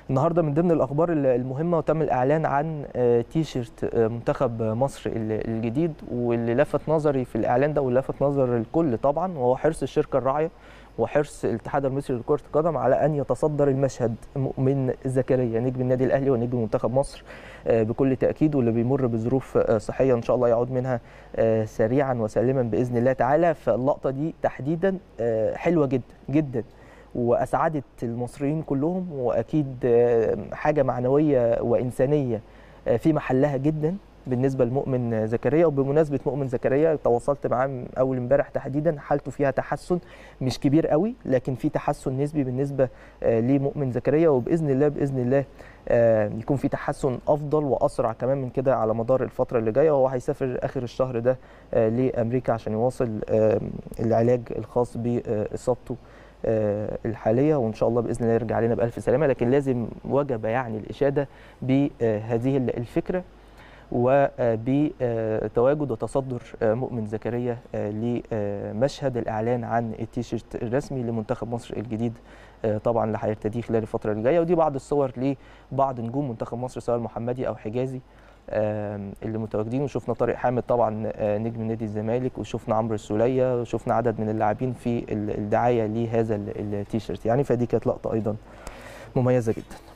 النهارده من ضمن الاخبار المهمه وتم الاعلان عن تي شيرت منتخب مصر الجديد واللي لفت نظري في الاعلان ده واللي لفت نظر الكل طبعا وهو حرص الشركه الراعيه وحرص الاتحاد المصري لكره القدم على ان يتصدر المشهد مؤمن زكريا نجم النادي الاهلي ونجم منتخب مصر بكل تاكيد واللي بيمر بظروف صحيه ان شاء الله يعود منها سريعا وسالما باذن الله تعالى فاللقطه دي تحديدا حلوه جدا جدا واسعدت المصريين كلهم واكيد حاجه معنويه وانسانيه في محلها جدا بالنسبه لمؤمن زكريا وبمناسبه مؤمن زكريا تواصلت معاه اول امبارح تحديدا حالته فيها تحسن مش كبير قوي لكن في تحسن نسبي بالنسبه لمؤمن زكريا وباذن الله باذن الله يكون في تحسن افضل واسرع كمان من كده على مدار الفتره اللي جايه وهو هيسافر اخر الشهر ده لامريكا عشان يواصل العلاج الخاص باصابته الحاليه وان شاء الله باذن الله يرجع لنا بالف سلامه لكن لازم وجب يعني الاشاده بهذه الفكره وبتواجد وتصدر مؤمن زكريا لمشهد الاعلان عن التيشيرت الرسمي لمنتخب مصر الجديد طبعا اللي هيرتديه خلال الفتره اللي جايه ودي بعض الصور لبعض نجوم منتخب مصر سواء المحمدي او حجازي اللي متواجدين وشفنا طارق حامد طبعا نجم نادي الزمالك وشفنا عمرو السوليه وشفنا عدد من اللاعبين في الدعايه لهذا التيشيرت يعني فدي كانت لقطه ايضا مميزه جدا